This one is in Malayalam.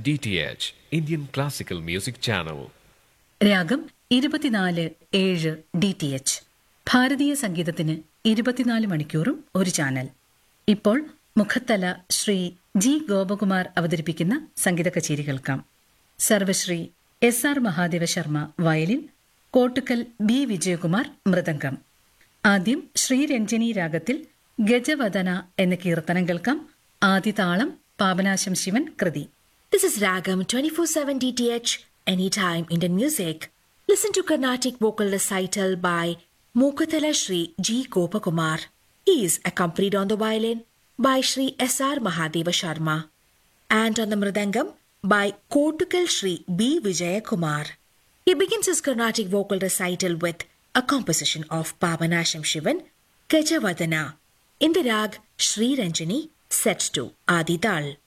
DTH, Indian Classical Music Channel. രാഗം ഇരുപത്തിനാല് ഏഴ് ഡി ടി എച്ച് ഭാരതീയ സംഗീതത്തിന് ഇരുപത്തിനാല് മണിക്കൂറും ഒരു ചാനൽ ഇപ്പോൾ മുഖത്തല ശ്രീ ജി ഗോപകുമാർ അവതരിപ്പിക്കുന്ന സംഗീത കച്ചേരി കേൾക്കാം Sarvashri S R Mahadeva Sharma violin Kottukkal B Vijayakumar mridangam ആദ്യം ശ്രീരഞ്ജനി രാഗത്തിൽ ഗജവദന എന്ന കീർത്തനം കേൾക്കാം ആദിതാളം പാപനാശം ശിവൻ കൃതി This is Ragam 24/7 DTH Anytime Indian Music. Listen to Carnatic vocal recital by Mukatala Shri G. Gopakumar. He is accompanied on the violin by Shri S.R. Mahadeva Sharma and on the mridangam by Kotukal Shri B. Vijayakumar. He begins his Carnatic vocal recital with a composition of Pavanasham Shivan, Gajavadana, in the rag Sri Ranjani, set to Adi Tal.